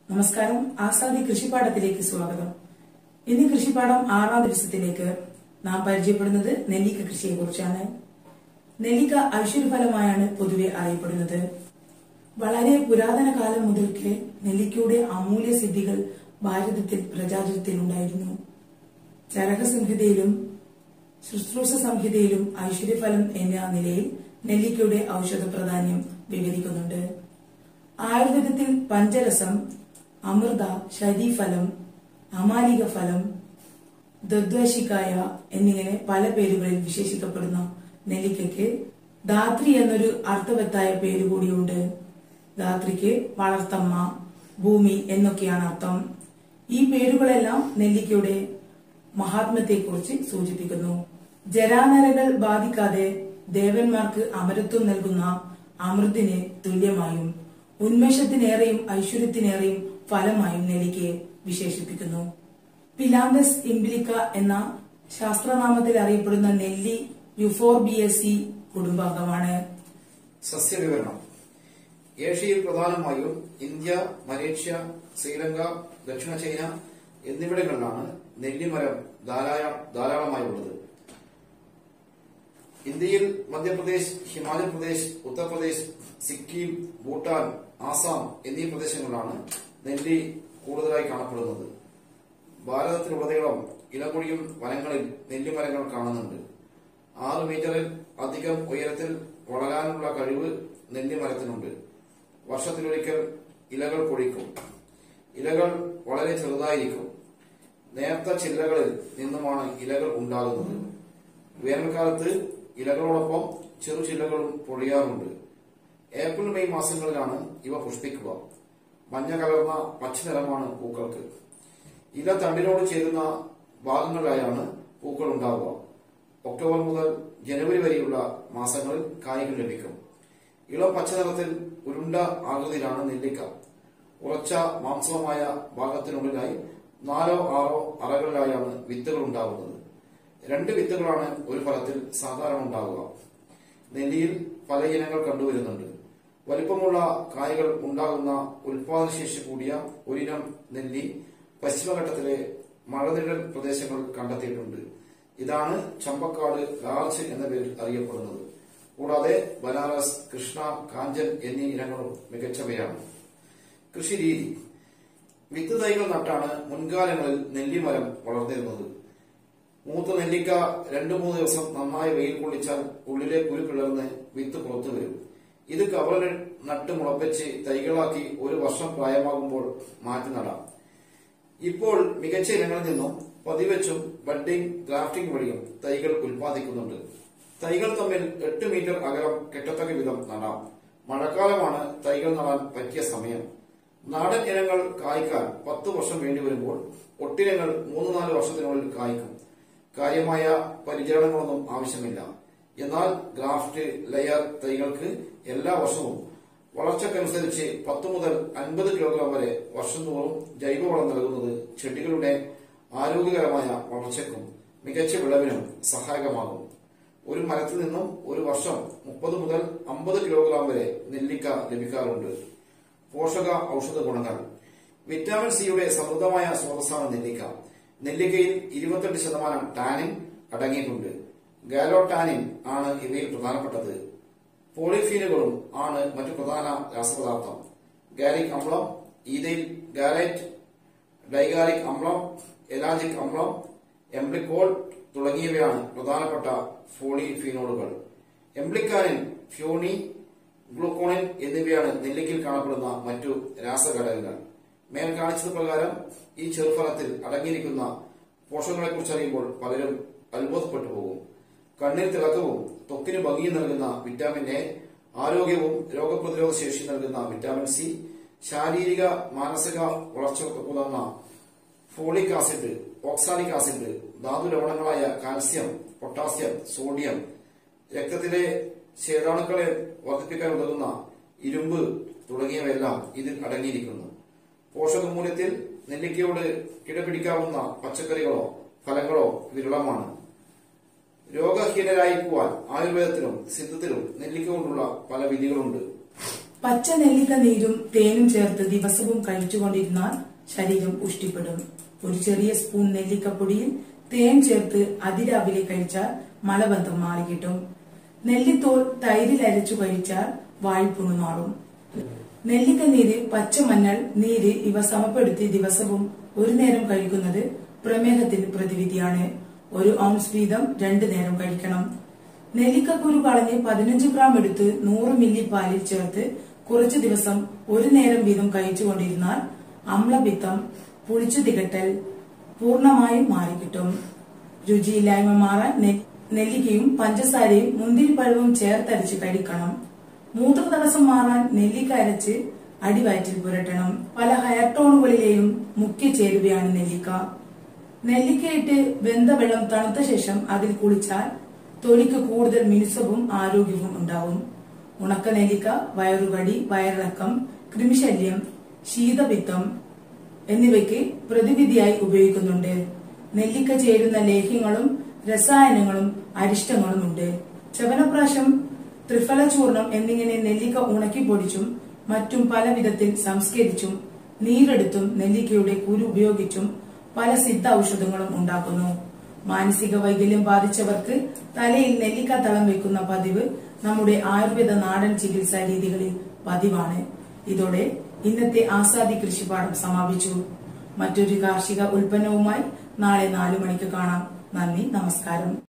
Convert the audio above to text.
നമസ്കാരം ആസാദി കൃഷിപ്പാടത്തിലേക്ക് സ്വാഗതം ഇന്ന് കൃഷിപ്പാടം ആറാം ദിവസത്തിലേക്ക് നാം പരിചയപ്പെടുന്നത് നെല്ലിക്ക കൃഷിയെ കുറിച്ചാണ് നെല്ലിക്ക ഐശ്വര്യഫലമായാണ് പൊതുവെ അറിയപ്പെടുന്നത് വളരെ പുരാതന കാലം മുതൽക്ക് നെല്ലിക്കയുടെ അമൂല്യ സിദ്ധികൾ ഭാരതത്തിൽ പ്രചാരത്തിലുണ്ടായിരുന്നു ചരക സംഹിതയിലും ശുശ്രൂഷ സംഹിതയിലും ഐശ്വര്യഫലം എന്ന നിലയിൽ നെല്ലിക്കയുടെ ഔഷധ പ്രാധാന്യം വിവരിക്കുന്നുണ്ട് ആയുർവേദത്തിൽ പഞ്ചരസം അമൃത ശരീഫലം അമാലിക ഫലം ദദ്വശിക്കായ എന്നിങ്ങനെ പല പേരുകളിൽ വിശേഷിക്കപ്പെടുന്ന നെല്ലിക്കയ്ക്ക് ധാത്രി എന്നൊരു അർത്ഥവത്തായ പേര് കൂടിയുണ്ട് ധാത്രിക്ക് വളർത്തമ്മ ഭൂമി എന്നൊക്കെയാണ് അർത്ഥം ഈ പേരുകളെല്ലാം നെല്ലിക്കയുടെ മഹാത്മ്യത്തെക്കുറിച്ച് സൂചിപ്പിക്കുന്നു ജരാനരകൾ ബാധിക്കാതെ ദേവന്മാർക്ക് അമരത്വം നൽകുന്ന അമൃതിന് തുല്യമായും ഉന്മേഷത്തിനേറെയും ഐശ്വര്യത്തിനേറെയും ഫലമായും നെല്ലിക്കയെ വിശേഷിപ്പിക്കുന്നു പിലാന്തസ് ഇംബിലിക്ക എന്ന ശാസ്ത്രനാമത്തിൽ അറിയപ്പെടുന്ന നെല്ലി യുഫോർബിയസി കുടുംബാംഗമാണ് സസ്യവിവരണം ഏഷ്യയിൽ പ്രധാനമായും ഇന്ത്യ മലേഷ്യ ശ്രീലങ്ക ദക്ഷിണ ചൈന എന്നിവിടങ്ങളിലാണ് നെല്ലിമരം ധാരാളം ധാരാളമായി ഉള്ളത് ഇന്ത്യയിൽ മധ്യപ്രദേശ് ഹിമാചൽ പ്രദേശ് ഉത്തർപ്രദേശ് സിക്കിം ഭൂട്ടാൻ ആസാം എന്നീ പ്രദേശങ്ങളിലാണ് നെല്ലി കൂടുതലായി കാണപ്പെടുന്നത് ഭാരതത്തിലുടനീളം ഇലമുഴിയും വനങ്ങളിൽ നെല്ലിമരങ്ങൾ കാണുന്നുണ്ട് ആറ് മീറ്ററിൽ അധികം ഉയരത്തിൽ വളരാനുള്ള കഴിവ് നെല്ലിമരത്തിനുണ്ട് വർഷത്തിലൊരിക്കൽ ഇലകൾ പൊഴിക്കും ഇലകൾ വളരെ ചെറുതായിരിക്കും നേർത്ത ചില്ലകളിൽ നിന്നുമാണ് ഇലകൾ ഉണ്ടാകുന്നത് വേനൽക്കാലത്ത് ഇലകളോടൊപ്പം ചെറു ചില്ലകളും പൊഴിയാറുണ്ട് ഏപ്രിൽ മെയ് മാസങ്ങളിലാണ് ഇവ പുഷ്പിക്കുക മഞ്ഞ കലർന്ന പച്ച നിറമാണ് പൂക്കൾക്ക് ഇല തണ്ടിനോട് ചേരുന്ന ഭാഗങ്ങളിലായാണ് പൂക്കൾ ഉണ്ടാവുക ഒക്ടോബർ മുതൽ ജനുവരി വരെയുള്ള മാസങ്ങളിൽ കായ്കൾ ലഭിക്കും ഇളം പച്ച നിറത്തിൽ ഉരുണ്ട ആകൃതിയിലാണ് നെല്ലിക്ക ഉറച്ച മാംസമായ ഭാഗത്തിനുള്ളിലായി നാലോ ആറോ അറകളിലായാണ് വിത്തുകൾ ഉണ്ടാകുന്നത് രണ്ട് വിത്തുകളാണ് ഒരു ഫലത്തിൽ സാധാരണ ഉണ്ടാവുക നെല്ലിയിൽ പല ഇനങ്ങൾ കണ്ടുവരുന്നുണ്ട് വലിപ്പമുള്ള കായകൾ ഉണ്ടാകുന്ന ഉൽപാദനശേഷി കൂടിയ ഒരിനം നെല്ലി പശ്ചിമഘട്ടത്തിലെ മഴനിഴൽ പ്രദേശങ്ങളിൽ കണ്ടെത്തിയിട്ടുണ്ട് ഇതാണ് ചമ്പക്കാട് ലാർജ് എന്ന പേരിൽ അറിയപ്പെടുന്നത് കൂടാതെ ബനാറസ് കൃഷ്ണ കാഞ്ചൻ എന്നീ ഇനങ്ങളും മികച്ചവയാണ് കൃഷി രീതി വിത്ത് തൈകൾ നട്ടാണ് മുൻകാലങ്ങളിൽ നെല്ലിമരം വളർന്നിരുന്നത് മൂത്ത നെല്ലിക്ക രണ്ടു മൂന്ന് ദിവസം നന്നായി വെയിൽ കൊള്ളിച്ചാൽ ഉള്ളിലെ കുരു പിളർന്ന് വിത്ത് പുറത്തു വരും ഇത് കവറിൽ നട്ട് മുളപ്പിച്ച് തൈകളാക്കി ഒരു വർഷം പ്രായമാകുമ്പോൾ മാറ്റി നടാം ഇപ്പോൾ മികച്ച ഇനങ്ങളിൽ നിന്നും പതിവച്ചും ബഡ്ഡിംഗ് ഗ്രാഫ്റ്റിംഗ് വഴിയും തൈകൾ ഉൽപ്പാദിക്കുന്നുണ്ട് തൈകൾ തമ്മിൽ എട്ട് മീറ്റർ അകലം കെട്ടത്തക്ക വിധം നടാം മഴക്കാലമാണ് തൈകൾ നടാൻ പറ്റിയ സമയം നാടൻ ഇനങ്ങൾ കായ്ക്കാൻ പത്ത് വർഷം വേണ്ടി വരുമ്പോൾ ഒട്ടിനങ്ങൾ മൂന്ന് നാല് വർഷത്തിനുള്ളിൽ കായ്ക്കും കാര്യമായ പരിചരണങ്ങളൊന്നും ആവശ്യമില്ല എന്നാൽ ഗ്രാഫ്റ്റ് ലെയർ തൈകൾക്ക് എല്ലാ വർഷവും വളർച്ചക്കനുസരിച്ച് പത്ത് മുതൽ അൻപത് കിലോഗ്രാം വരെ വർഷം തോറും ജൈവവളം നൽകുന്നത് ചെടികളുടെ ആരോഗ്യകരമായ വളർച്ചയ്ക്കും മികച്ച വിളവിനും സഹായകമാകും ഒരു മരത്തിൽ നിന്നും ഒരു വർഷം മുപ്പത് മുതൽ അമ്പത് കിലോഗ്രാം വരെ നെല്ലിക്ക ലഭിക്കാറുണ്ട് പോഷക ഔഷധ ഗുണങ്ങൾ വിറ്റാമിൻ സിയുടെ സമൃദ്ധമായ സ്രോതസ്സാണ് നെല്ലിക്ക നെല്ലിക്കയിൽ ഇരുപത്തെട്ട് ശതമാനം ടാനിൻ അടങ്ങിയിട്ടുണ്ട് ഗാലോടാനിൻ ആണ് ഇവയിൽ പ്രധാനപ്പെട്ടത് പോളിഫീനുകളും ആണ് മറ്റു പ്രധാന രാസപദാർത്ഥം ഗാലിക് അമ്ലം ഈതയിൽ ഗാലൈറ്റ് ഡൈഗാലിക് അമ്ലം എലാജിക് അമ്ലം എംബ്ലിക്കോൾ തുടങ്ങിയവയാണ് പ്രധാനപ്പെട്ട ഫോളിഫീനോളുകൾ എംബ്ലിക്കാനിൻ ഫ്യൂണി ഗ്ലൂക്കോണിൻ എന്നിവയാണ് നെല്ലിക്കയിൽ കാണപ്പെടുന്ന മറ്റു രാസഘടകങ്ങൾ മേൽ കാണിച്ചത് പ്രകാരം ഈ ചെറുഫലത്തിൽ അടങ്ങിയിരിക്കുന്ന പോഷകങ്ങളെക്കുറിച്ച് അറിയുമ്പോൾ പലരും അത്ഭുതപ്പെട്ടു പോകും കണ്ണിൽ തിളക്കവും ത്വക്കിന് ഭംഗിയും നൽകുന്ന വിറ്റാമിൻ എ ആരോഗ്യവും രോഗപ്രതിരോധ ശേഷി നൽകുന്ന വിറ്റാമിൻ സി ശാരീരിക മാനസിക വളർച്ചയ്ക്ക് ഉതകുന്ന ഫോളിക് ആസിഡ് ഓക്സാലിക് ആസിഡ് ധാതു ലവണങ്ങളായ കാൽസ്യം പൊട്ടാസ്യം സോഡിയം രക്തത്തിലെ ശേതാണുക്കളെ വർദ്ധിപ്പിക്കാൻ ഉതകുന്ന ഇരുമ്പ് തുടങ്ങിയവയെല്ലാം ഇതിൽ അടങ്ങിയിരിക്കുന്നു പോഷകമൂല്യത്തിൽ നെല്ലിക്കയോട് കിടപിടിക്കാവുന്ന പച്ചക്കറികളോ ഫലങ്ങളോ വിരളമാണ് രോഗഹീനരായിരിക്കുവാൻ ആയുർവേദത്തിലും സിദ്ധത്തിലും നെല്ലിക്ക കൊണ്ടുള്ള പല വിധികളുണ്ട് പച്ച നെല്ലിക്ക നീരും തേനും ചേർത്ത് ദിവസവും കഴിച്ചുകൊണ്ടിരുന്നാൽ ശരീരം പുഷ്ടിപ്പെടും ഒരു ചെറിയ സ്പൂൺ നെല്ലിക്കപ്പൊടിയിൽ തേൻ ചേർത്ത് അതിരാവിലെ കഴിച്ചാൽ മലബന്ധം മാറിക്കിട്ടും നെല്ലിത്തോൽ തൈരിൽ അരച്ചു കഴിച്ചാൽ വായ്പുണ്ണു മാറും നെല്ലിക്ക നീര് പച്ചമഞ്ഞൾ നീര് ഇവ സമപ്പെടുത്തി ദിവസവും ഒരു നേരം കഴിക്കുന്നത് പ്രമേഹത്തിന് പ്രതിവിധിയാണ് ഒരു ഔൺസ് വീതം രണ്ടു നേരം കഴിക്കണം നെല്ലിക്കക്കുരു കളഞ്ഞ് പതിനഞ്ച് ഗ്രാം എടുത്ത് നൂറ് മില്ലി പാലിൽ ചേർത്ത് കുറച്ചു ദിവസം ഒരു നേരം വീതം കഴിച്ചുകൊണ്ടിരുന്നാൽ അമ്ലപിത്തം പുളിച്ചു തികട്ടൽ പൂർണ്ണമായും മാറിക്കിട്ടും രുചിയില്ലായ്മ മാറാൻ നെ- നെല്ലിക്കയും പഞ്ചസാരയും മുന്തിരിപ്പഴവും ചേർത്തരച്ച് കഴിക്കണം മൂത്ര തടസ്സം മാറാൻ നെല്ലിക്ക അരച്ച് അടിവയറ്റിൽ പുരട്ടണം പല ഹെയർ ടോണുകളിലെയും മുഖ്യ ചേരുവയാണ് നെല്ലിക്ക നെല്ലിക്കയിട്ട് വെന്ത വെള്ളം തണുത്ത ശേഷം അതിൽ കുളിച്ചാൽ തൊലിക്ക് കൂടുതൽ മിനുസവും ആരോഗ്യവും ഉണ്ടാവും ഉണക്ക നെല്ലിക്ക വയറുകടി വയറിളക്കം കൃമിശല്യം ശീതപിത്തം എന്നിവയ്ക്ക് പ്രതിവിധിയായി ഉപയോഗിക്കുന്നുണ്ട് നെല്ലിക്ക ചേരുന്ന ലേഹ്യങ്ങളും രസായനങ്ങളും അരിഷ്ടങ്ങളും ഉണ്ട് ചവനപ്രാശം ത്രിഫല ചൂർണം എന്നിങ്ങനെ നെല്ലിക്ക ഉണക്കി പൊടിച്ചും മറ്റും പല വിധത്തിൽ സംസ്കരിച്ചും നീരെടുത്തും നെല്ലിക്കയുടെ കുരു ഉപയോഗിച്ചും പല സിദ്ധ ഔഷധങ്ങളും ഉണ്ടാക്കുന്നു മാനസിക വൈകല്യം ബാധിച്ചവർക്ക് തലയിൽ നെല്ലിക്ക തളം വെക്കുന്ന പതിവ് നമ്മുടെ ആയുർവേദ നാടൻ ചികിത്സാ രീതികളിൽ പതിവാണ് ഇതോടെ ഇന്നത്തെ ആസാദി കൃഷിപാഠം സമാപിച്ചു മറ്റൊരു കാർഷിക ഉൽപ്പന്നവുമായി നാളെ നാലു മണിക്ക് കാണാം നന്ദി നമസ്കാരം